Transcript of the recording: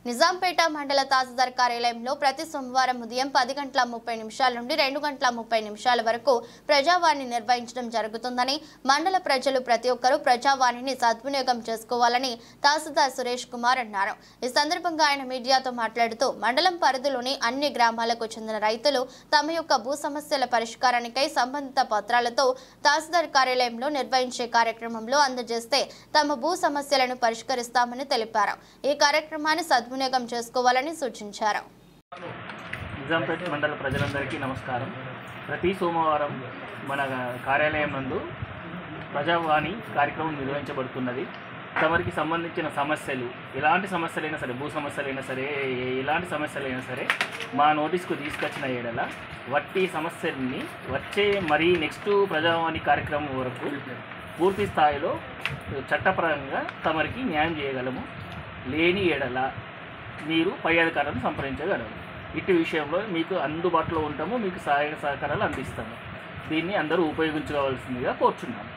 నిజాంపేట మండల తహసీల్దార్ కార్యాలయంలో ప్రతి సోమవారం ఉదయం పది గంటల ముప్పై నిమిషాల నుండి రెండు గంటల ముప్పై నిమిషాల వరకు ప్రజావాణి నిర్వహించడం జరుగుతుందని మండల ప్రజలు ప్రతి ఒక్కరూ ప్రజావాణిని సద్వినియోగం చేసుకోవాలని తహసీల్దార్ సురేష్ కుమార్ అన్నారు ఈ సందర్భంగా ఆయన మీడియాతో మాట్లాడుతూ మండలం పరిధిలోని అన్ని గ్రామాలకు చెందిన రైతులు తమ యొక్క భూ సమస్యల పరిష్కారానికై సంబంధిత పత్రాలతో తహసీల్దార్ కార్యాలయంలో నిర్వహించే కార్యక్రమంలో అందజేస్తే తమ భూ సమస్యలను పరిష్కరిస్తామని తెలిపారు ఈ కార్యక్రమాన్ని సద్వినియోగం చేసుకోవాలని సూచించారు నిజాంపేట మండల ప్రజలందరికీ నమస్కారం ప్రతి సోమవారం మన కార్యాలయం నందు ప్రజావాణి కార్యక్రమం నిర్వహించబడుతున్నది తమరికి సంబంధించిన సమస్యలు ఎలాంటి సమస్యలైనా సరే భూ సమస్యలైనా సరే ఎలాంటి సమస్యలైనా సరే మా నోటీస్కు తీసుకొచ్చిన ఏడల వట్టి సమస్యల్ని వచ్చే మరీ నెక్స్ట్ ప్రజావాణి కార్యక్రమం వరకు పూర్తి స్థాయిలో చట్టపరంగా తమరికి న్యాయం చేయగలము లేని ఎడల మీరు పై అధికారులను సంప్రదించగలరు ఇటు విషయంలో మీకు అందుబాటులో ఉంటాము మీకు సహాయ సహకారాలు అందిస్తాము దీన్ని అందరూ ఉపయోగించుకోవాల్సిందిగా కోరుచున్నాము